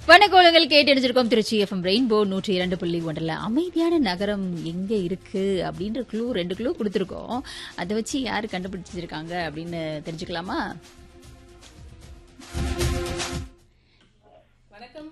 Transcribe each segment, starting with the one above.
வணக்கோலங்கள் கேட்டு அடிச்சிருக்கோம் Trichy FM rainbow நூற்றி இரண்டு புள்ளி ஒன்றில் அமைதியான நகரம் எங்க இருக்கு அப்படின்ற க்ளூ ரெண்டு க்ளூ கொடுத்துருக்கோம் அதை வச்சு யாரு கண்டுபிடிச்சிருக்காங்க அப்படின்னு தெரிஞ்சுக்கலாமா வணக்கம்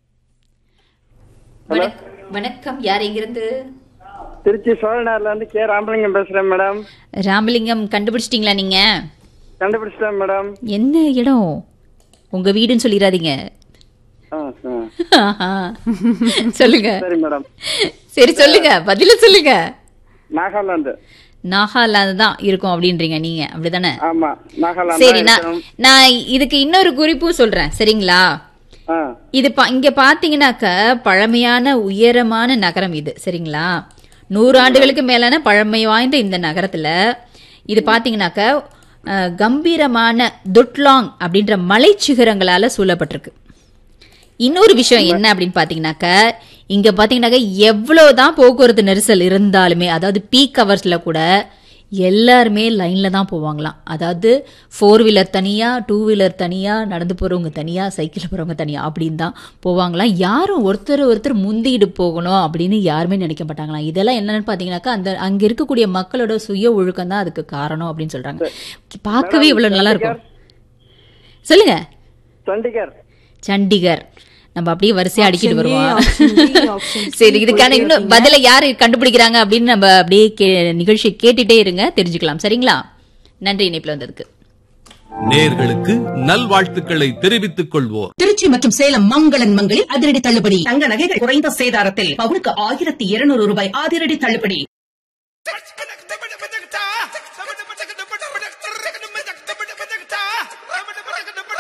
வணக்- வணக்கம் யார் எங்கிருந்து திருச்சி சோழநாடுல இருந்து கே ராமலிங்கம் பேசுறேன் மேடம் ராமலிங்கம் கண்டுபிடிச்சிட்டீங்களா நீங்க கண்டுபிடிச்சிட்டேன் மேடம் என்ன இடம் உங்க வீடுன்னு சொல்லிடாதீங்க ஆ, ஆ. ஆஹா. சொல்லுங்க சரி மேடம் சரி சொல்லுங்க பதில சொல்லுங்க நாகாலாந்து நாகாலாந்து தான் இருக்கும் அப்படின்றீங்க நீங்க அப்படிதானே ஆமா நாகாலாந்து சரி தான் நான் இருக்கணும். நான் இதுக்கு இன்னொரு குறிப்பும் சொல்றேன் சரிங்களா ஆ, இது பா- இங்க பாத்தீங்கன்னாக்க பழமையான உயரமான நகரம் இது சரிங்களா நூறு ஆண்டுகளுக்கு மேலான பழமை வாய்ந்த இந்த நகரத்துல இது பாத்தீங்கன்னாக்க அஹ், கம்பீரமான துட்லாங் அப்படின்ற மலைச்சிகரங்களால சூழப்பட்டிருக்கு இன்னொரு விஷயம் என்ன அப்படின்னு பாத்தீங்கன்னாக்க இங்க பாத்தீங்கன்னாக்க எவ்வளவுதான் போக்குவரத்து நெரிசல் இருந்தாலுமே அதாவது பீக் ஹவர்ஸ்ல கூட எல்லாருமே லைன்ல தான் போவாங்களாம் அதாவது ஃபோர் வீலர் தனியா டூ வீலர் தனியா நடந்து போறவங்க தனியா சைக்கிள் போறவங்க தனியா அப்படின்னு தான் போவாங்களாம் யாரும் ஒருத்தர் ஒருத்தர் முந்திட்டு போகணும் அப்படின்னு யாருமே நினைக்க மாட்டாங்களாம் இதெல்லாம் என்னன்னு பாத்தீங்கன்னாக்கா அந்த அங்க இருக்கக்கூடிய மக்களோட சுய ஒழுக்கம் தான் அதுக்கு காரணம் அப்படின்னு சொல்றாங்க பார்க்கவே இவ்வளவு நல்லா இருக்கும் சொல்லுங்க சண்டிகர் சண்டிகர் நம்ம அப்படியே வரிசையா அடிக்கிட்டு வருவோம் option B, option C சரி இதுக்கான இன்னும் பதில யாரு கண்டுபிடிக்கிறாங்க அப்படின்னு நம்ம அப்படியே கே- நிகழ்ச்சி கேட்டுட்டே இருங்க தெரிஞ்சுக்கலாம் சரிங்களா நன்றி இணைப்புல வந்ததுக்கு நேர்களுக்கு நல்வாழ்த்துக்களை தெரிவித்துக் கொள்வோர் திருச்சி மற்றும் சேலம் மங்களன் மங்களில் அதிரடி தள்ளுபடி தங்க நகைகள் குறைந்த சேதாரத்தில் பவுனுக்கு ஆயிரத்தி இருநூறு ரூபாய் அதிரடி தள்ளுபடி